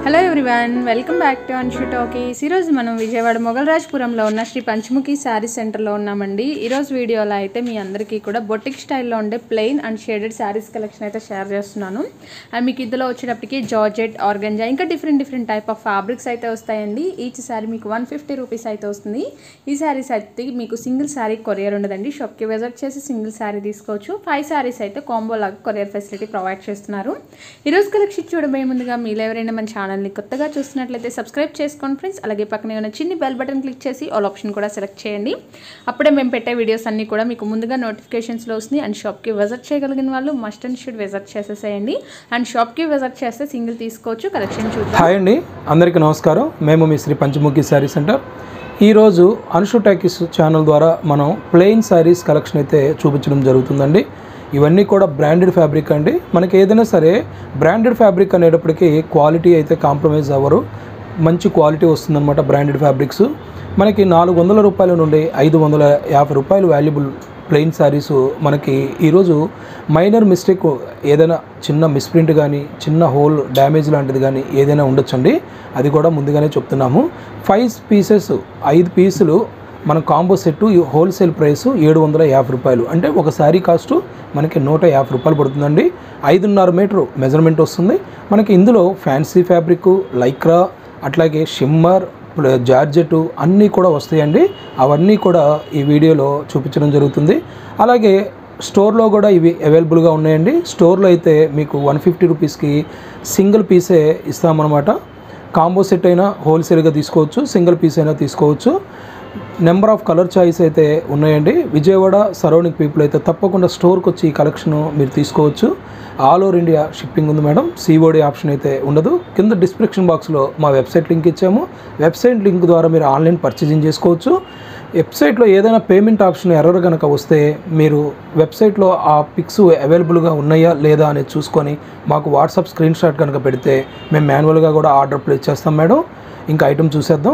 Hello everyone welcome back to Anshu talkies ఈరోజు మనం విజయవాడ మొగల్రాజ్పురంలో ఉన్న శ్రీ పంచముఖి శారీ సెంటర్లో ఉన్నామండి ఈరోజు వీడియోలో అయితే మీ అందరికీ కూడా బొటిక్ స్టైల్లో ఉండే plain and shaded sarees collection అయితే షేర్ చేస్తున్నాను అండ్ మీకు ఇందులో వచ్చేటప్పటికి జార్జెట్ ఆర్గంజా ఇంకా different different type of fabrics అయితే వస్తాయండి ఈచ్ శారీ మీకు వన్ ఫిఫ్టీ రూపీస్ అయితే వస్తుంది ఈ శారీస్ అయితే మీకు సింగిల్ శారీ కొరియర్ ఉండదండి షాప్కి విజిట్ చేసి సింగిల్ శారీ తీసుకోవచ్చు ఫైవ్ శారీస్ అయితే కాంబో లాగా కొరియర్ ఫెసిలిటీ ప్రొవైడ్ చేస్తున్నారు ఈరోజు కలెక్షన్ చూడబోయే ముందుగా మీరు ఎవరైనా మన ఛానల్ని కొత్తగా చూస్తున్నట్లయితే సబ్స్క్రైబ్ చేసుకోండి ఫ్రెండ్స్ అలాగే పక్కనే ఉన్న చిన్ని బెల్ బటన్ క్లిక్ చేసి ఆల్ ఆప్షన్ కూడా సెలెక్ట్ చేయండి అప్పుడే మేము పెట్టే వీడియోస్ అన్నీ కూడా మీకు ముందుగా నోటిఫికేషన్స్లో వస్తుంది అండ్ షాప్కి విజిట్ చేయగలిగిన వాళ్ళు మస్ట్ అండ్ షుడ్ విజిట్ చేసేసేయండి అండ్ షాప్కి విజిట్ చేస్తే సింగిల్ తీసుకోవచ్చు కలెక్షన్ చూద్దాం హాయ్ అండి అందరికీ నమస్కారం మేము మీ శ్రీ పంచముఖి శారీ సెంటర్ ఈరోజు అనుషు టాకీస్ ఛానల్ ద్వారా మనం ప్లెయిన్ శారీస్ కలెక్షన్ అయితే చూపించడం జరుగుతుందండి ఇవన్నీ కూడా బ్రాండెడ్ ఫ్యాబ్రిక్ అండి మనకి ఏదైనా సరే బ్రాండెడ్ ఫ్యాబ్రిక్ అనేటప్పటికీ క్వాలిటీ అయితే కాంప్రమైజ్ అవ్వరు మంచి క్వాలిటీ వస్తుందన్నమాట బ్రాండెడ్ ఫ్యాబ్రిక్స్ మనకి నాలుగు వందల రూపాయల నుండి ఐదు వందల యాభై రూపాయలు వాల్యుబుల్ ప్లెయిన్ శారీస్ మనకి ఈరోజు మైనర్ మిస్టేక్ ఏదైనా చిన్న మిస్ప్రింట్ కానీ చిన్న హోల్ డ్యామేజ్ లాంటిది కానీ ఏదైనా ఉండొచ్చండి అది కూడా ముందుగానే చెప్తున్నాము ఫైవ్ పీసెస్ ఐదు పీసులు మన కాంబో సెట్ హోల్సేల్ ప్రైస్ ఏడు వందల యాభై రూపాయలు అంటే ఒక శారీ కాస్ట్ మనకి నూట యాభై రూపాయలు పడుతుందండి ఐదున్నర మీటర్ మెజర్మెంట్ వస్తుంది మనకి ఇందులో ఫ్యాన్సీ ఫ్యాబ్రిక్ లైక్రా అట్లాగే షిమ్మర్ జార్జెట్ అన్నీ కూడా వస్తాయండి అవన్నీ కూడా ఈ వీడియోలో చూపించడం జరుగుతుంది అలాగే స్టోర్లో కూడా ఇవి అవైలబుల్గా ఉన్నాయండి స్టోర్లో అయితే మీకు వన్ ఫిఫ్టీ రూపీస్కి సింగిల్ పీసే ఇస్తామన్నమాట కాంబో సెట్ అయినా హోల్సేల్గా తీసుకోవచ్చు సింగిల్ పీస్ అయినా తీసుకోవచ్చు నెంబర్ ఆఫ్ కలర్ చాయిస్ అయితే ఉన్నాయండి విజయవాడ సరౌండింగ్ పీపుల్ అయితే తప్పకుండా స్టోర్కి వచ్చి ఈ కలెక్షన్ మీరు తీసుకోవచ్చు ఆల్ ఓవర్ ఇండియా షిప్పింగ్ ఉంది మేడం సిఓడి ఆప్షన్ అయితే ఉండదు కింద డిస్క్రిప్షన్ బాక్స్లో మా వెబ్సైట్ లింక్ ఇచ్చాము వెబ్సైట్ లింక్ ద్వారా మీరు ఆన్లైన్ పర్చేజింగ్ చేసుకోవచ్చు వెబ్సైట్లో ఏదైనా పేమెంట్ ఆప్షన్ ఎర్రర్ కనుక వస్తే మీరు వెబ్సైట్లో ఆ పిక్స్ అవైలబుల్గా ఉన్నాయా లేదా అనేది చూసుకొని మాకు వాట్సాప్ స్క్రీన్ షాట్ కనుక పెడితే మేము మాన్యువల్గా కూడా ఆర్డర్ ప్లేస్ చేస్తాం మేడం ఇంకా ఐటమ్ చూసేద్దాం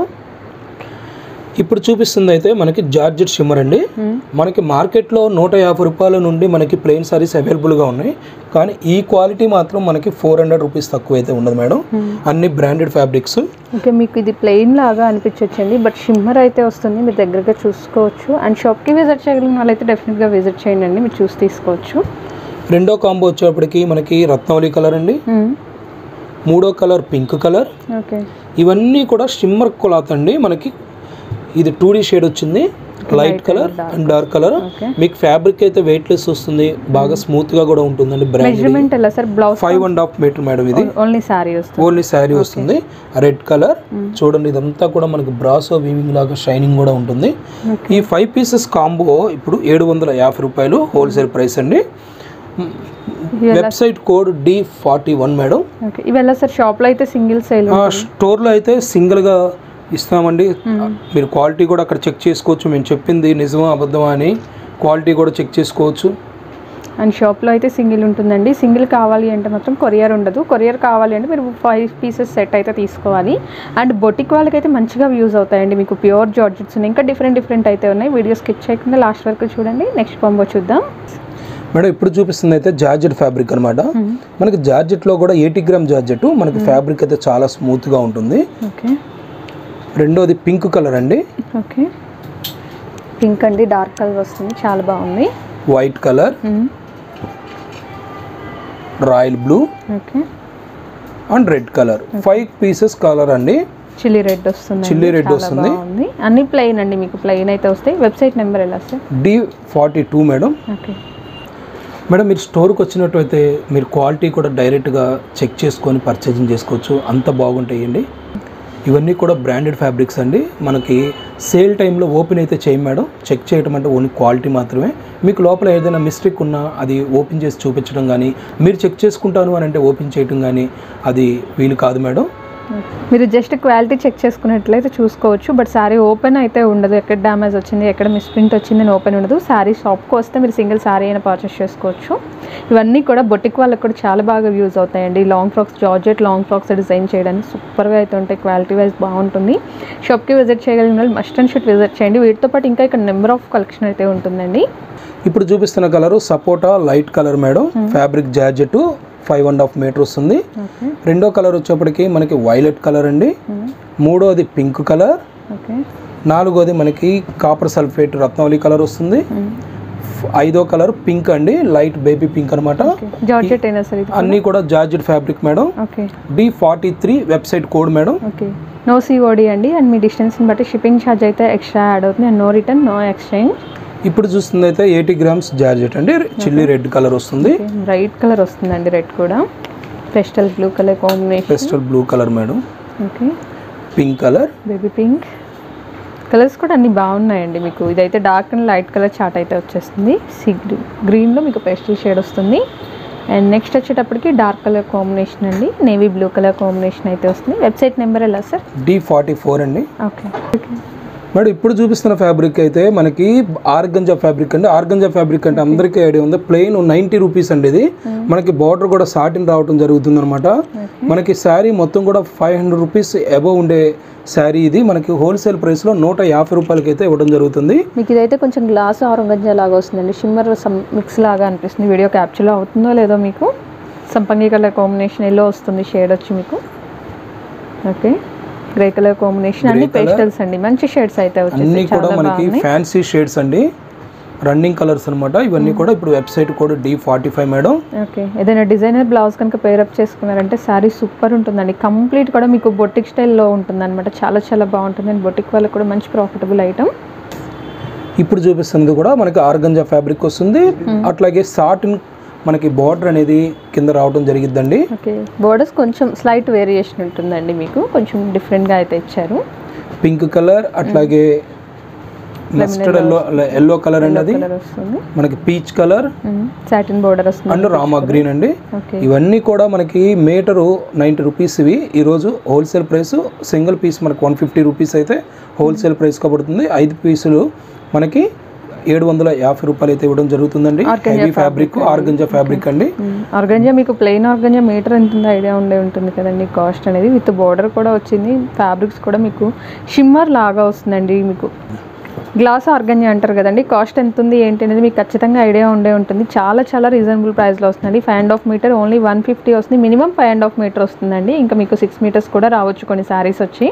ఇప్పుడు చూపిస్తుంది అయితే మనకి జార్జెట్ షిమ్మర్ అండి మనకి మార్కెట్లో నూట యాభై రూపాయల నుండి మనకి ప్లెయిన్ సారీస్ అవైలబుల్గా ఉన్నాయి కానీ ఈ క్వాలిటీ మాత్రం మనకి ఫోర్ హండ్రెడ్ రూపీస్ తక్కువ అయితే ఉండదు మేడం అన్ని బ్రాండెడ్ ఫ్యాబ్రిక్స్ ఓకే మీకు ఇది ప్లెయిన్ లాగా అనిపించవచ్చండి బట్ షిమ్మర్ అయితే వస్తుంది మీరు దగ్గరగా చూసుకోవచ్చు అండ్ షాప్కి విజిట్ చేయగలిగిన వాళ్ళైతే డెఫినెట్గా విజిట్ చేయండి అండి మీరు చూసి తీసుకోవచ్చు రెండో కాంబో వచ్చేప్పటికి మనకి రత్నవళి కలర్ అండి మూడో కలర్ పింక్ కలర్ ఓకే ఇవన్నీ కూడా షిమ్మర్ క్లాత్ అండి మనకి ఇది టూ డీ షేడ్ వచ్చింది light colour and dark colour Okay. మీకు ఫ్యాబ్రిక్ అయితే వెయిట్లెస్ వస్తుంది బాగా స్మూత్ గా కూడా ఉంటుందండి బ్రాండ్ మెజర్మెంట్ ఎలా sir blouse five and half metre madam ఇది ఓన్లీ శారీ వస్తుంది ఓన్లీ శారీ వస్తుంది రెడ్ కలర్ చూడండి ఇదంతా కూడా మనకి బ్రాసో వీవింగ్ లాగా షైనింగ్ కూడా ఉంటుంది ఈ ఫైవ్ పీసెస్ కాంబో ఇప్పుడు ఏడు వందల యాభై రూపాయలు హోల్సేల్ ప్రైస్ అండి website code D forty one madam okay ఇవి ఎలా సార్ షాప్లో అయితే సింగిల్ సేల్ ఆ స్టోర్లో అయితే సింగిల్గా ఇస్తామండి మీరు క్వాలిటీ కూడా అక్కడ చెక్ చేసుకోవచ్చు మేము చెప్పింది నిజమా అబద్ధమా అని క్వాలిటీ కూడా చెక్ చేసుకోవచ్చు అండ్ షాప్లో అయితే సింగిల్ ఉంటుందండి సింగిల్ కావాలి అంటే మాత్రం కొరియర్ ఉండదు కొరియర్ కావాలి అంటే మీరు ఫైవ్ పీసెస్ సెట్ అయితే తీసుకోవాలి అండ్ బొటిక్ వాళ్ళకైతే మంచిగా యూజ్ అవుతాయండి మీకు ప్యూర్ జార్జెట్స్ ఉన్నాయి ఇంకా డిఫరెంట్ డిఫరెంట్ అయితే ఉన్నాయి వీడియో స్కిప్ చేయకుండా లాస్ట్ వరకు చూడండి నెక్స్ట్ కాంబో చూద్దాం మేడం ఇప్పుడు చూపిస్తుంది అయితే జార్జెట్ ఫ్యాబ్రిక్ అనమాట మనకి జార్జెట్లో కూడా ఎయిటీ గ్రామ్ జార్జెట్ మనకి ఫ్యాబ్రిక్ అయితే చాలా స్మూత్గా ఉంటుంది ఓకే రెండోది పింక్ కలర్ అండి ఓకే పింక్ అండి డార్క్ కలర్ వస్తుంది చాలా బాగుంది white colour royal blue okay and red colour five pieces colour అండి చిల్లీ రెడ్ వస్తుంది చిల్లీ రెడ్ వస్తుంది బాగుంది అన్ని ప్లెయిన్ అండి మీకు ప్లెయిన్ అయితే వస్తాయి వెబ్సైట్ నెంబర్ ఎలా sir D forty two madam okay madam మీరు స్టోర్కి వచ్చినట్టయితే మీరు క్వాలిటీ కూడా డైరెక్ట్గా చెక్ చేసుకొని పర్చేజింగ్ చేసుకోవచ్చు అంత బాగుంటాయండి ఇవన్నీ కూడా బ్రాండెడ్ ఫ్యాబ్రిక్స్ అండి మనకి సేల్ టైంలో ఓపెన్ అయితే చేయం మేడం చెక్ చేయడం అంటే ఓన్లీ క్వాలిటీ మాత్రమే మీకు లోపల ఏదైనా మిస్టేక్ ఉన్నా అది ఓపెన్ చేసి చూపించడం కానీ మీరు చెక్ చేసుకుంటాను అని అంటే ఓపెన్ చేయడం కానీ అది వీలు కాదు మేడం మీరు జస్ట్ క్వాలిటీ చెక్ చేసుకున్నట్లయితే చూసుకోవచ్చు బట్ శారీ ఓపెన్ అయితే ఉండదు ఎక్కడ డ్యామేజ్ వచ్చింది ఎక్కడ మిస్ప్రింట్ వచ్చింది అని ఓపెన్ ఉండదు శారీ షాప్కి వస్తే మీరు సింగిల్ శారీ అయినా పర్చేస్ చేసుకోవచ్చు ఇవన్నీ కూడా బొటిక్ వాళ్ళకి కూడా చాలా బాగా యూజ్ అవుతాయండి long frocks georgette long frocks design చేయడానికి సూపర్గా అయితే ఉంటాయి క్వాలిటీ వైజ్ బాగుంటుంది షాప్కి విజిట్ చేయగలిగిన వాళ్ళు మస్ట్ అండ్ షుడ్ విజిట్ చేయండి వీటితో పాటు ఇంకా ఇక్కడ నెంబర్ ఆఫ్ కలెక్షన్ అయితే ఉంటుందండి ఇప్పుడు చూపిస్తున్న కలరు సపోటా light colour madam fabric georgette five and half metre వస్తుంది ఓకే రెండో కలర్ వచ్చేప్పటికి మనకి వైలెట్ కలర్ అండి మూడోది పింక్ కలర్ ఓకే నాలుగోది మనకి కాపర్ సల్ఫేట్ రత్నావళి కలర్ వస్తుంది ఫ్- ఐదో కలర్ పింక్ అండి లైట్ బేబీ పింక్ అనమాట జార్జెట్ అయినా సరే ఇది అన్నీ కూడా georgette fabric madam okay D forty three website code madam okay no COD అండి అండ్ మీ డిస్టెన్స్ని బట్టి షిప్పింగ్ ఛార్జ్ అయితే ఎక్స్ట్రా యాడ్ అవుతుంది and no return no exchange ఇప్పుడు చూస్తుంది అయితే ఎయిటీ గ్రామ్స్ జార్జెట్ అండి చిల్లీ రెడ్ కలర్ వస్తుంది బ్రైట్ కలర్ వస్తుందండి రెడ్ కూడా pastel blue colour combination pastel blue colour madam okay pink colour baby pink colours కూడా అన్ని బాగున్నాయండి మీకు ఇదైతే dark and light colour chart అయితే వచ్చేస్తుంది సీ గ్రీన్లో మీకు పెస్టల్ షేడ్ వస్తుంది అండ్ నెక్స్ట్ వచ్చేటప్పటికి డార్క్ కలర్ కాంబినేషన్ అండి నేవీ బ్లూ కలర్ కాంబినేషన్ అయితే వస్తుంది వెబ్సైట్ నెంబర్ ఎలా సార్ డి ఫార్టీ ఫోర్ అండి ఓకే మేడం ఇప్పుడు చూపిస్తున్న ఫ్యాబ్రిక్ అయితే మనకి ఆర్గంజా ఫ్యాబ్రిక్ అండి ఆర్గంజా ఫ్యాబ్రిక్ అంటే అందరికీ ఐడియా ఉంది ప్లెయిన్ నైంటీ రూపీస్ అండి ఇది మనకి బార్డర్ కూడా సాటిన్ రావడం జరుగుతుంది అనమాట మనకి శారీ మొత్తం కూడా ఫైవ్ హండ్రెడ్ రూపీస్ అబవ్ ఉండే శారీ ఇది మనకి హోల్సేల్ ప్రైస్లో నూట యాభై రూపాయలకి అయితే ఇవ్వడం జరుగుతుంది మీకు ఇదైతే కొంచెం గ్లాస్ ఆరంగంజా లాగా వస్తుందండి షిమ్మర్ సమ్ మిక్స్ లాగా అనిపిస్తుంది వీడియో క్యాప్చర్లో అవుతుందో లేదో మీకు సంపంగి కలర్ కాంబినేషన్ ఎల్లో వస్తుంది షేడ్ వచ్చి మీకు ఓకే గ్రే కలర్ కాంబినేషన్ అన్ని పేస్టల్స్ అండి మంచి షేడ్స్ అయితే అన్నీ వచ్చేసి కూడా చాలా మనకి బాగున్నాయి ఫ్యాన్సీ షేడ్స్ అండి రన్నింగ్ కలర్స్ అనమాట ఇవన్నీ కూడా ఇప్పుడు website code D forty five madam okay ఏదైనా డిజైనర్ బ్లౌజ్ కనుక పేరప్ చేసుకున్నారంటే శారీ సూపర్ ఉంటుందండి కంప్లీట్ కూడా మీకు బొటిక్ స్టైల్లో ఉంటుంది అనమాట చాలా చాలా బాగుంటుంది అండ్ బొటిక్ వాళ్ళకి కూడా మంచి ప్రాఫిటబుల్ ఐటమ్ ఇప్పుడు చూపిస్తున్నది కూడా మనకి ఆర్గంజా ఫ్యాబ్రిక్ వస్తుంది అట్లాగే సాటిన్ మనకి బార్డర్ అనేది కింద రావడం జరిగిద్దండి ఓకే బోర్డర్స్ కొంచెం స్లైట్ వేరియేషన్ ఉంటుందండి మీకు కొంచెం డిఫరెంట్గా అయితే ఇచ్చారు పింక్ కలర్ అట్లాగే మస్టర్డ్ ఎల్లో ఎల్లో కలర్ అండి అది కలర్ వస్తుంది మనకి పీచ్ కలర్ సాటిన్ బోర్డర్ వస్తుంది అండ్ రామా గ్రీన్ అండి ఓకే ఇవన్నీ కూడా మనకి మీటరు నైంటీ రూపీస్ ఇవి ఈరోజు హోల్సేల్ ప్రైస్ సింగిల్ పీస్ మనకి వన్ ఫిఫ్టీ రూపీస్ అయితే హోల్సేల్ ప్రైస్ పడుతుంది ఐదు పీసులు మనకి ఏడు వందల యాభై రూపాయలు అయితే ఇవ్వడం జరుగుతుందండి హెవీ ఫ్యాబ్రిక్ ఆర్గంజా ఫ్యాబ్రిక్ అండి ఆర్గంజా మీకు ప్లెయిన్ ఆర్గంజా మీటర్ ఎంత ఉందో ఐడియా ఉండే ఉంటుంది కదండి కాస్ట్ అనేది విత్ బోర్డర్ కూడా వచ్చింది ఫ్యాబ్రిక్స్ కూడా మీకు షిమ్మర్ లాగా వస్తుందండి మీకు గ్లాస్ ఆర్గంజా అంటారు కదండి కాస్ట్ ఎంత ఉంది ఏంటి అనేది మీకు ఖచ్చితంగా ఐడియా ఉండే ఉంటుంది చాలా చాలా రీజనబుల్ ప్రైస్లో వస్తుందండి five and half metre only one fifty వస్తుంది minimum five and half metre వస్తుందండి ఇంకా మీకు సిక్స్ మీటర్స్ కూడా రావచ్చు కొన్ని శారీస్ వచ్చి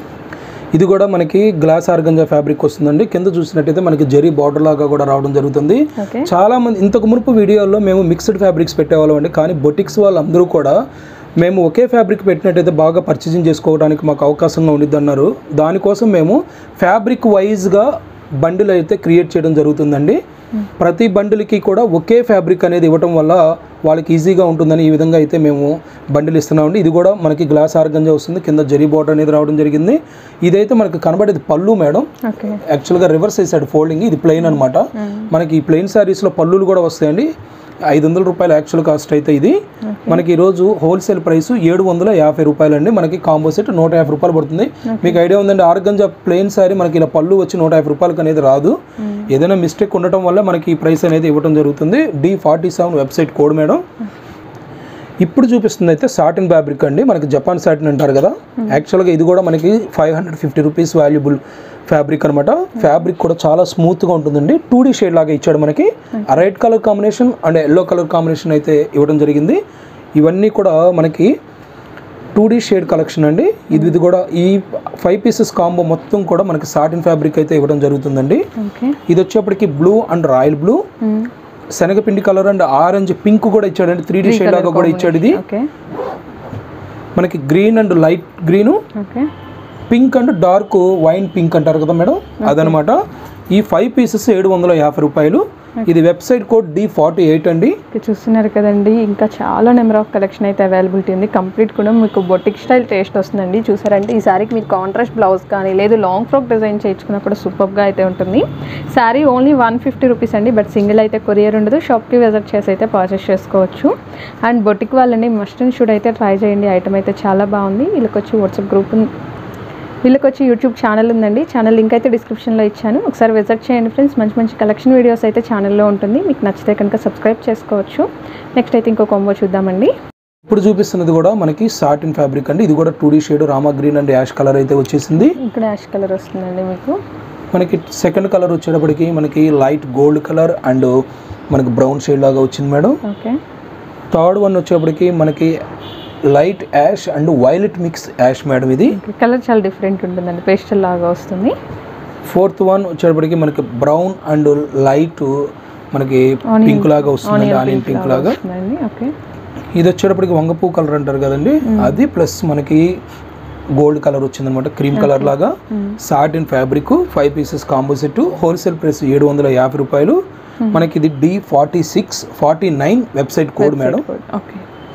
ఇది కూడా మనకి గ్లాస్ ఆర్గంజా ఫ్యాబ్రిక్ వస్తుందండి కింద చూసినట్టయితే మనకి జరీ బార్డర్ లాగా కూడా రావడం జరుగుతుంది ఓకే చాలా మంది ఇంతకు మునుపు వీడియోల్లో మేము మిక్స్డ్ ఫ్యాబ్రిక్స్ పెట్టేవాళ్ళం అండి కానీ బొటిక్స్ వాళ్ళందరూ కూడా మేము ఒకే ఫ్యాబ్రిక్ పెట్టినట్టయితే బాగా పర్చేసింగ్ చేసుకోవడానికి మాకు అవకాశంగా ఉండిద్ది అన్నారు దానికోసం మేము ఫ్యాబ్రిక్ వైజ్గా బండిల్ అయితే క్రియేట్ చేయడం జరుగుతుందండి ప్రతి బండిల్కి కూడా ఒకే ఫ్యాబ్రిక్ అనేది ఇవ్వటం వల్ల వాళ్ళకి ఈజీగా ఉంటుందని ఈ విధంగా అయితే మేము బండిల్ ఇస్తున్నామండి ఇది కూడా మనకి గ్లాస్ ఆర్గంజా వస్తుంది కింద జరీ బార్డర్ అనేది రావడం జరిగింది ఇదైతే మనకి కనబడేది పళ్ళు మేడం ఓకే యాక్చువల్గా రివర్స్ వేసాడు ఫోల్డింగ్ ఇది ప్లెయిన్ అనమాట మనకి ఈ ప్లెయిన్ శారీస్లో పళ్ళులు కూడా వస్తాయండి ఐదు వందల రూపాయలు యాక్చువల్ కాస్ట్ అయితే ఇది మనకి ఈరోజు హోల్సేల్ ప్రైస్ ఏడు వందల యాభై రూపాయలు అండి మనకి కాంబో సెట్ నూట యాభై రూపాయలు పడుతుంది మీకు ఐడియా ఉందండి ఆర్గంజా ప్లెయిన్ శారీ మనకి ఇలా పళ్ళు వచ్చి నూట యాభై రూపాయలకి అనేది రాదు ఏదైనా మిస్టేక్ ఉండటం వల్ల మనకి ఈ ప్రైస్ అనేది ఇవ్వడం జరుగుతుంది D forty seven website code madam ఇప్పుడు చూపిస్తుంది అయితే సాటిన్ ఫ్యాబ్రిక్ అండి మనకి జపాన్ సాటిన్ అంటారు కదా యాక్చువల్గా ఇది కూడా మనకి five hundred fifty rupees valuable fabric అనమాట ఫ్యాబ్రిక్ కూడా చాలా స్మూత్గా ఉంటుందండి టూ డీ షేడ్ లాగా ఇచ్చాడు మనకి ఆ red colour combination and yellow colour combination అయితే ఇవ్వడం జరిగింది ఇవన్నీ కూడా మనకి టూ డీ షేడ్ కలెక్షన్ అండి ఇది ఇది కూడా ఈ ఫైవ్ పీసెస్ కాంబో మొత్తం కూడా మనకి సాటిన్ ఫ్యాబ్రిక్ అయితే ఇవ్వడం జరుగుతుందండి ఓకే ఇది వచ్చేప్పటికి బ్లూ అండ్ రాయల్ బ్లూ శనగపిండి కలర్ అండ్ ఆరెంజ్ పింక్ కూడా ఇచ్చాడండి త్రీ డీ షేడ్ లాగా కూడా ఇచ్చాడు ఇది ఓకే మనకి green and light green okay pink and dark wine pink అంటారు కదా మేడం అదనమాట ఈ ఫైవ్ పీసెస్ ఏడు వందల యాభై రూపాయలు ఇది website code D forty eight అండి ఇక్కడ చూస్తున్నారు కదండి ఇంకా చాలా నెంబర్ ఆఫ్ కలెక్షన్ అయితే అవైలబిలిటీ ఉంది కంప్లీట్ కూడా మీకు బొటిక్ స్టైల్ టేస్ట్ వస్తుందండి చూసారంటే ఈ శారీకి మీకు కాంట్రాస్ట్ బ్లౌజ్ కానీ లేదు లాంగ్ ఫ్రాక్ డిజైన్ చేయించుకున్నా కూడా సూపర్గా అయితే ఉంటుంది saree only one fifty rupees అండి బట్ సింగిల్ అయితే కొరియర్ ఉండదు షాప్కి విజిట్ చేసి అయితే పర్చేస్ చేసుకోవచ్చు అండ్ బొటిక్ వాళ్ళని మస్ట్ అండ్ షుడ్ అయితే ట్రై చేయండి ఐటమ్ అయితే చాలా బాగుంది వీళ్ళకి వచ్చి వాట్సాప్ గ్రూప్ వీళ్ళకి వచ్చి యూట్యూబ్ ఛానల్ ఉందండి ఛానల్ లింక్ అయితే డిస్క్రిప్షన్లో ఇచ్చాను ఒకసారి విజిట్ చేయండి ఫ్రెండ్స్ మంచి మంచి కలెక్షన్ వీడియోస్ అయితే ఛానల్లో ఉంటుంది మీకు నచ్చితే కనుక సబ్స్క్రైబ్ చేసుకోవచ్చు నెక్స్ట్ అయితే ఇంకో కొంబో చూద్దామండి ఇప్పుడు చూపిస్తున్నది కూడా మనకి సాటిన్ ఫ్యాబ్రిక్ అండి ఇది కూడా two D shade Rama green and ash colour అయితే వచ్చేసింది ఇక్కడ యాష్ కలర్ వస్తుందండి మీకు మనకి సెకండ్ కలర్ వచ్చేటప్పటికి మనకి లైట్ గోల్డ్ కలర్ అండ్ మనకి బ్రౌన్ షేడ్ లాగా వచ్చింది మేడం ఓకే థర్డ్ వన్ వచ్చేప్పటికి మనకి light ash and violet mix ash madam ఇది కలర్ చాలా డిఫరెంట్ ఉంటుందండి పేస్టల్ లాగా వస్తుంది ఫోర్త్ వన్ వచ్చేటప్పటికి మనకి బ్రౌన్ అండ్ లైట్ మనకి పింక్ లాగా వస్తుందండి ఆనియన్ పింక్ లాగా వస్తుందండి ఓకే ఇది వచ్చేటప్పటికి వంగపూ కలర్ అంటారు కదండి అది ప్లస్ మనకి గోల్డ్ కలర్ వచ్చిందనమాట క్రీమ్ కలర్ లాగా satin fabric five pieces combo set wholesale price ఏడు వందల యాభై రూపాయలు మనకి ఇది D forty six forty nine website code madam okay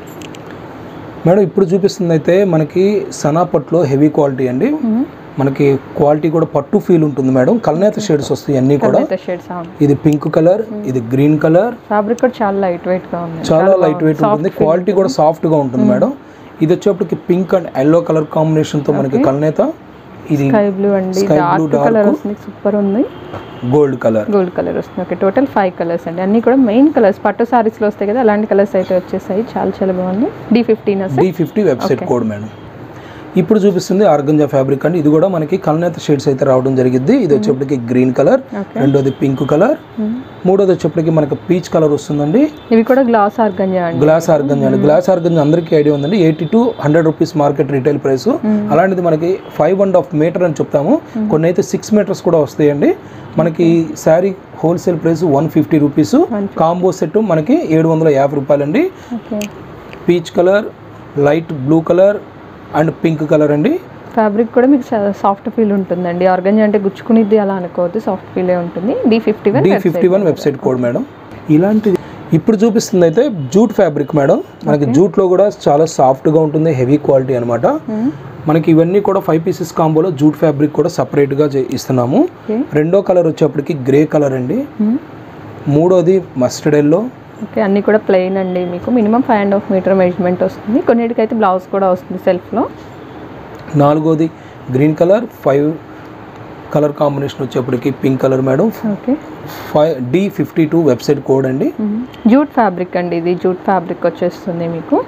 madam ఇప్పుడు చూపిస్తుంది అయితే మనకి సనా పట్లో హెవీ క్వాలిటీ అండి మనకి క్వాలిటీ కూడా పట్టు ఫీల్ ఉంటుంది మేడం కల్నేత షేడ్స్ వస్తాయి అన్నీ కూడా షేడ్స్ అవును ఇది పింక్ కలర్ ఇది గ్రీన్ కలర్ ఫ్యాబ్రిక్ కూడా చాలా లైట్ వెయిట్ గా ఉంది చాలా లైట్ వెయిట్ ఉంటుంది క్వాలిటీ కూడా సాఫ్ట్ గా ఉంటుంది మేడం ఇది వచ్చేప్పటికి pink and yellow colour combination తో మనకి కల్నేత ఇది స్కై బ్లూ అండి Sky blue, డార్క్ కలర్ వస్తుంది సూపర్ ఉంది గోల్డ్ కలర్ గోల్డ్ కలర్ వస్తుంది ఓకే టోటల్ ఫైవ్ కలర్స్ అండి అన్ని కూడా మెయిన్ కలర్స్ పట్టు సారీస్ లో వస్తాయి కదా అలాంటి కలర్స్ అయితే వచ్చేసాయి చాలా చాలా బాగుంది D fifteen D fifty website code madam ఇప్పుడు చూపిస్తుంది ఆర్గంజా ఫ్యాబ్రిక్ అండి ఇది కూడా మనకి కల్నేత షేడ్స్ అయితే రావడం జరిగింది ఇది వచ్చేప్పటికి గ్రీన్ కలర్ Okay. రెండోది పింక్ కలర్ మూడోది వచ్చేప్పటికి మనకి పీచ్ కలర్ వస్తుందండి ఇవి కూడా గ్లాస్ ఆర్గంజా అండి గ్లాస్ ఆర్గంజా అండి గ్లాస్ ఆర్గంజా అందరికీ ఐడియా ఉందండి eighty to hundred rupees market retail price అలాంటిది మనకి ఫైవ్ అండ్ హాఫ్ మీటర్ అని చెప్తాము కొన్ని అయితే సిక్స్ మీటర్స్ కూడా వస్తాయండి మనకి sari wholesale price one fifty rupees combo set మనకి ఏడు వందల యాభై రూపాయలండి okay peach colour light blue colour and pink colour అండి ఫ్యాబ్రిక్ కూడా మీకు సాఫ్ట్ ఫీల్ ఉంటుందండి ఆర్గంజా అంటే గుచ్చుకునిద్ది అలా అనుకోవద్దు సాఫ్ట్ ఫీలే ఉంటుంది D fifty one D fifty one website code madam ఇలాంటిది ఇప్పుడు చూపిస్తుంది అయితే జూట్ ఫ్యాబ్రిక్ మేడం మనకి జూట్లో కూడా చాలా సాఫ్ట్గా ఉంటుంది హెవీ క్వాలిటీ అనమాట మనకి ఇవన్నీ కూడా ఫైవ్ పీసెస్ కాంబోలో జూట్ ఫ్యాబ్రిక్ కూడా సపరేట్గా ఇస్తున్నాము ఓకే రెండో కలర్ వచ్చేప్పటికి గ్రే కలర్ అండి మూడోది మస్టర్డ్ ఎల్లో ఓకే అన్నీ కూడా ప్లెయిన్ అండి మీకు minimum five and half metre measurement వస్తుంది కొన్నిటికైతే బ్లౌజ్ కూడా వస్తుంది సెల్ఫ్లో నాలుగోది green colour five colour combination వచ్చేప్పటికి pink colour madam okay five D fifty two website code అండి జూట్ ఫ్యాబ్రిక్ అండి ఇది జూట్ ఫ్యాబ్రిక్ వచ్చేస్తుంది మీకు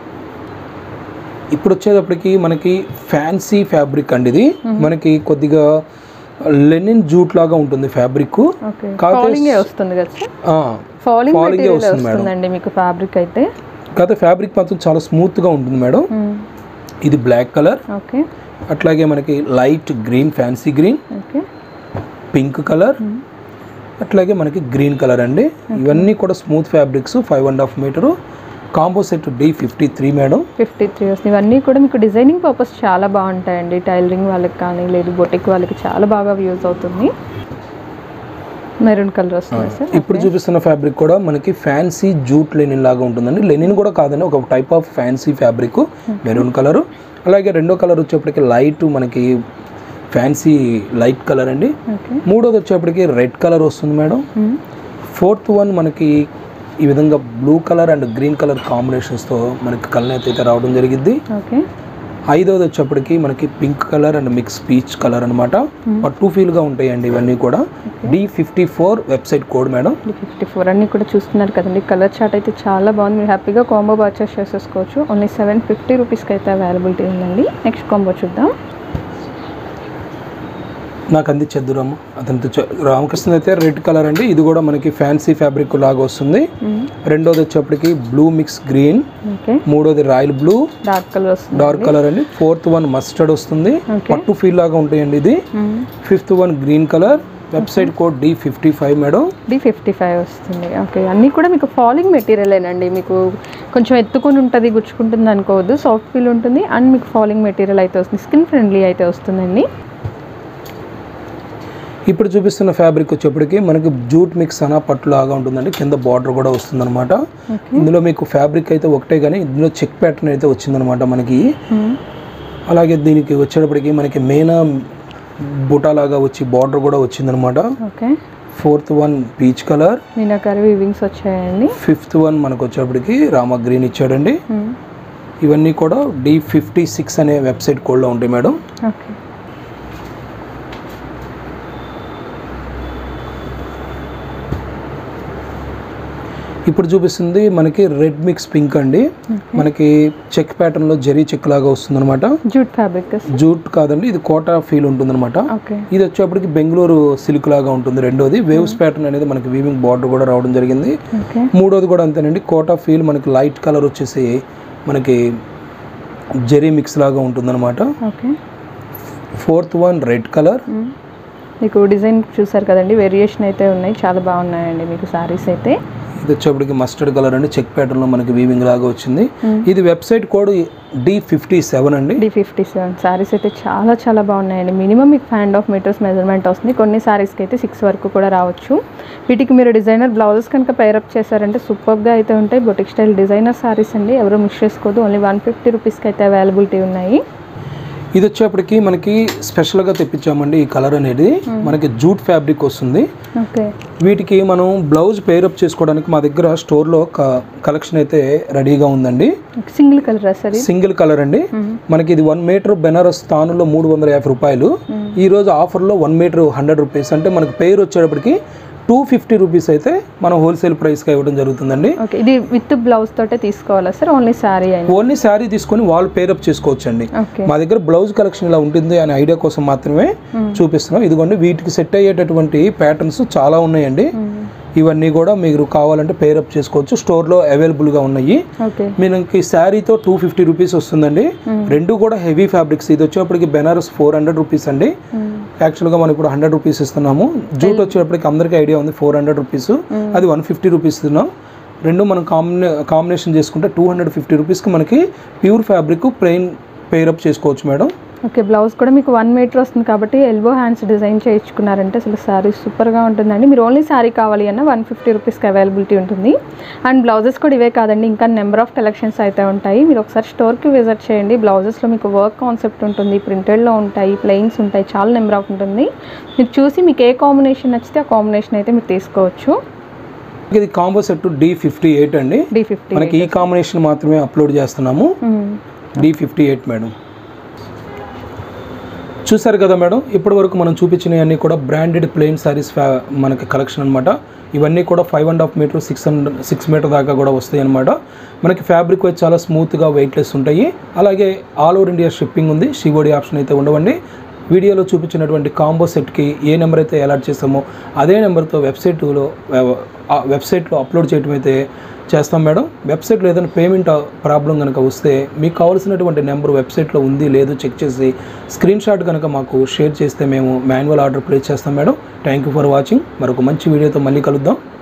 ఇప్పుడు వచ్చేటప్పటికి మనకి ఫ్యాన్సీ ఫ్యాబ్రిక్ అండి ఇది మనకి కొద్దిగా లెనిన్ జూట్ లాగా ఉంటుంది ఫ్యాబ్రిక్ ఓకే కాకపోతే ఫాలింగ్ వస్తుంది కదా సార్ ఫాలింగ్ Falling ఏ మెటీరియల్ వస్తుంది మేడం. వస్తుందండి మీకు ఫ్యాబ్రిక్ అయితే కాకపోతే ఫ్యాబ్రిక్ మాత్రం చాలా స్మూత్గా ఉంటుంది మేడం ఇది బ్లాక్ కలర్ ఓకే అట్లాగే మనకి light green fancy green okay pink colour అట్లాగే మనకి గ్రీన్ కలర్ అండి ఇవన్నీ కూడా smooth fabrics five and half metre combo set D fifty three madam fifty three వస్తుంది ఇవన్నీ కూడా మీకు డిజైనింగ్ పర్పస్ చాలా బాగుంటాయండి టైలరింగ్ వాళ్ళకి కానీ లేదు బొటిక్ వాళ్ళకి చాలా బాగా యూజ్ అవుతుంది మెరూన్ కలర్ వస్తుంది సార్ ఇప్పుడు చూపిస్తున్న ఫ్యాబ్రిక్ కూడా మనకి ఫ్యాన్సీ జూట్ లెనిన్ లాగా ఉంటుందండి లెనిన్ కూడా కాదండి ఒక type of fancy fabric maroon colour అలాగే రెండో కలర్ వచ్చేప్పటికి లైట్ మనకి ఫ్యాన్సీ లైట్ కలర్ అండి ఓకే మూడోది వచ్చేప్పటికి రెడ్ కలర్ వస్తుంది మేడం ఫోర్త్ వన్ మనకి ఈ విధంగా blue colour and green colour కాంబినేషన్స్తో మనకి కలనేత అయితే రావడం జరిగింది ఓకే ఐదోది వచ్చేప్పటికి మనకి pink colour and mix peach colour అనమాట పట్టు ఫీల్గా ఉంటాయండి ఇవన్నీ కూడా D fifty four website code madam fifty four అన్ని కూడా చూస్తున్నారు కదండి కలర్ చార్ట్ అయితే చాలా బాగుంది మీరు హ్యాపీగా కాంబో పర్చేస్ చేసేసుకోవచ్చు ఓన్లీ సెవెన్ ఫిఫ్టీ రూపీస్కి అయితే అవైలబిలిటీ ఉందండి నెక్స్ట్ కాంబో చూద్దాం నాకు అందించేద్దురమ్మ అతనితో చె- రామకృష్ణ అయితే రెడ్ కలర్ అండి ఇది కూడా మనకి ఫ్యాన్సీ ఫ్యాబ్రిక్ లాగా వస్తుంది రెండోది వచ్చేప్పటికి బ్లూ మిక్స్ గ్రీన్ ఓకే మూడోది రాయల్ బ్లూ డార్క్ కలర్ వస్తుంది డార్క్ కలర్ అండి ఫోర్త్ వన్ మస్టర్డ్ వస్తుంది Okay. పట్టు ఫీల్ లాగా ఉంటాయండి ఇది fifth one green colour website code D fifty five madam D fifty five వస్తుంది ఓకే అన్నీ కూడా మీకు ఫాలింగ్ మెటీరియలేనండి మీకు కొంచెం ఎత్తుకొని ఉంటుంది గుచ్చుకుంటుంది అనుకోవద్దు సాఫ్ట్ ఫీల్ ఉంటుంది అండ్ మీకు ఫాలింగ్ మెటీరియల్ అయితే వస్తుంది స్కిన్ ఫ్రెండ్లీ అయితే వస్తుందండి ఇప్పుడు చూపిస్తున్న ఫ్యాబ్రిక్ వచ్చేప్పటికి మనకి జూట్ మిక్స్ అనా పట్టు లాగా ఉంటుందండి కింద బార్డర్ కూడా వస్తుందన్నమాట ఇందులో మీకు ఫ్యాబ్రిక్ అయితే ఒకటే కానీ ఇందులో చెక్ ప్యాటర్న్ అయితే వచ్చిందనమాట మనకి అలాగే దీనికి వచ్చేటప్పటికి మనకి మేనా బుటా లాగా వచ్చి బార్డర్ కూడా వచ్చిందనమాట okay fourth one peach colour meenakari weavings వచ్చాయండి ఫిఫ్త్ వన్ మనకు వచ్చేటప్పటికి రామ గ్రీన్ ఇచ్చాడండి ఇవన్నీ కూడా డి ఫిఫ్టీ సిక్స్ అనే వెబ్సైట్ కోడ్లో ఉంటాయి మేడం ఓకే ఇప్పుడు చూపిస్తుంది మనకి రెడ్ మిక్స్ పింక్ అండి మనకి చెక్ ప్యాటర్న్ లో జరీ చెక్ లాగా వస్తుంది అనమాట జూట్ ఫ్యాబ్రిక్ జూట్ కాదండి ఇది కోటా ఫీల్ ఉంటుంది అనమాట ఓకే ఇది వచ్చేప్పటికి బెంగళూరు సిల్క్ లాగా ఉంటుంది రెండోది వేవ్స్ ప్యాటర్న్ అనేది మనకి వీవింగ్ బార్డర్ కూడా రావడం జరిగింది ఓకే మూడోది కూడా అంతేనండి కోటా ఫీల్ మనకి లైట్ కలర్ వచ్చేసి మనకి జెరీ మిక్స్ లాగా ఉంటుందన్నమాట okay fourth one red colour మీకు డిజైన్ చూసారు కదండి వేరియేషన్ అయితే ఉన్నాయి చాలా బాగున్నాయండి మీకు సారీస్ అయితే ఇది వచ్చేప్పటికి మస్టర్డ్ కలర్ అండి చెక్ ప్యాటర్న్ లో మనకి వీవింగ్ లాగా వచ్చింది ఇది website code D fifty seven అండి డి ఫిఫ్టీ సెవెన్ సారీస్ అయితే చాలా చాలా బాగున్నాయండి మినిమం మీకు five and half metres measurement వస్తుంది కొన్ని సారీస్కి అయితే సిక్స్ వరకు కూడా రావచ్చు వీటికి మీరు డిజైనర్ బ్లౌజెస్ కనుక పేరప్ చేశారంటే సూపర్గా అయితే ఉంటాయి బొటిక్ స్టైల్ డిజైనర్ సారీస్ అండి ఎవరు మిస్ చేసుకోవద్దు ఓన్లీ వన్ ఫిఫ్టీ రూపీస్కి అయితే అవైలబిలిటీ ఉన్నాయి ఇది వచ్చేప్పటికి మనకి స్పెషల్ గా తెప్పించామండి ఈ కలర్ అనేది మనకి జూట్ ఫ్యాబ్రిక్ వస్తుంది ఓకే వీటికి మనం బ్లౌజ్ పేరప్ చేసుకోవడానికి మా దగ్గర స్టోర్లో కలెక్షన్ అయితే రెడీగా ఉందండి single colour sir single colour అండి మనకి ఇది వన్ మీటర్ బెనారస్ తానులో మూడు వందల యాభై రూపాయలు ఈ రోజు ఆఫర్లో వన్ మీటర్ హండ్రెడ్ రూపీస్ అంటే మనకి పేరు వచ్చేటప్పటికి టూ ఫిఫ్టీ రూపీస్ అయితే మనం హోల్సేల్ ప్రైస్గా ఇవ్వడం జరుగుతుందండి ఓకే ఇది విత్ బ్లౌజ్ తోటే తీసుకోవాలా సార్ ఓన్లీ సారీ అయినా ఓన్లీ శారీ తీసుకొని వాళ్ళు పేరప్ చేసుకోవచ్చండి ఓకే మా దగ్గర బ్లౌజ్ కలెక్షన్ ఇలా ఉంటుంది అనే ఐడియా కోసం మాత్రమే చూపిస్తున్నాం ఇదిగోండి వీటికి సెట్ అయ్యేటటువంటి ప్యాటర్న్స్ చాలా ఉన్నాయండి ఇవన్నీ కూడా మీరు కావాలంటే పేరప్ చేసుకోవచ్చు స్టోర్లో అవైలబుల్గా ఉన్నాయి ఓకే మనకి శారీతో టూ ఫిఫ్టీ రూపీస్ వస్తుందండి రెండు కూడా హెవీ ఫ్యాబ్రిక్స్ ఇది వచ్చేప్పటికి బెనారస్ ఫోర్ హండ్రెడ్ రూపీస్ అండి యాక్చువల్గా మనం ఇప్పుడు హండ్రెడ్ రూపీస్ ఇస్తున్నాము జూట్ వచ్చేటప్పటికి అందరికీ ఐడియా ఉంది ఫోర్ హండ్రెడ్ రూపీస్ అది వన్ ఫిఫ్టీ రూపీస్ ఇస్తున్నాం రెండు మనం కాంబినే కాంబినేషన్ చేసుకుంటే టూ హండ్రెడ్ ఫిఫ్టీ రూపీస్కి మనకి ప్యూర్ ఫ్యాబ్రిక్ ప్లెయిన్ పేరప్ చేసుకోవచ్చు మేడం ఓకే బ్లౌజ్ కూడా మీకు వన్ మీటర్ వస్తుంది కాబట్టి ఎల్బో హ్యాండ్స్ డిజైన్ చేయించుకున్నారంటే అసలు శారీ సూపర్గా ఉంటుందండి మీరు ఓన్లీ శారీ కావాలి అన్న వన్ ఫిఫ్టీ రూపీస్కి అవైలబిలిటీ ఉంటుంది అండ్ బ్లౌజెస్ కూడా ఇవే కాదండి ఇంకా నెంబర్ ఆఫ్ కలెక్షన్స్ అయితే ఉంటాయి మీరు ఒకసారి స్టోర్కి విజిట్ చేయండి బ్లౌజెస్లో మీకు వర్క్ కాన్సెప్ట్ ఉంటుంది ప్రింటెడ్లో ఉంటాయి ప్లెయిన్స్ ఉంటాయి చాలా నెంబర్ ఆఫ్ ఉంటుంది మీరు చూసి మీకు ఏ కాంబినేషన్ నచ్చితే ఆ కాంబినేషన్ అయితే మీరు తీసుకోవచ్చు ఇది combo set D fifty eight అండి డి ఫిఫ్టీ మనకి ఈ కాంబినేషన్ మాత్రమే అప్లోడ్ చేస్తున్నాము డి ఫిఫ్టీ ఎయిట్ మేడం చూసారు కదా మేడం ఇప్పటి వరకు మనం చూపించినవన్నీ కూడా బ్రాండెడ్ ప్లెయిన్ శారీస్ మనకి కలెక్షన్ అనమాట ఇవన్నీ కూడా five and half metre six hundred six metre దాకా కూడా వస్తాయి అనమాట మనకి ఫ్యాబ్రిక్ వచ్చి చాలా స్మూత్గా వెయిట్లెస్ ఉంటాయి అలాగే ఆల్ ఓవర్ ఇండియా షిప్పింగ్ ఉంది షివోడి ఆప్షన్ అయితే ఉండవండి వీడియోలో చూపించినటువంటి కాంబో సెట్కి ఏ నెంబర్ అయితే అలాట్ చేస్తామో అదే నెంబర్తో వెబ్సైట్లో ఆ వెబ్సైట్లో అప్లోడ్ చేయడం అయితే చేస్తాం మేడం వెబ్సైట్లో ఏదైనా పేమెంట్ ప్రాబ్లం కనుక వస్తే మీకు కావాల్సినటువంటి నెంబర్ వెబ్సైట్లో ఉంది లేదు చెక్ చేసి స్క్రీన్ షాట్ కనుక మాకు షేర్ చేస్తే మేము మాన్యువల్ ఆర్డర్ ప్లేస్ చేస్తాం madam thank you for watching మరొక మంచి వీడియోతో మళ్ళీ కలుద్దాం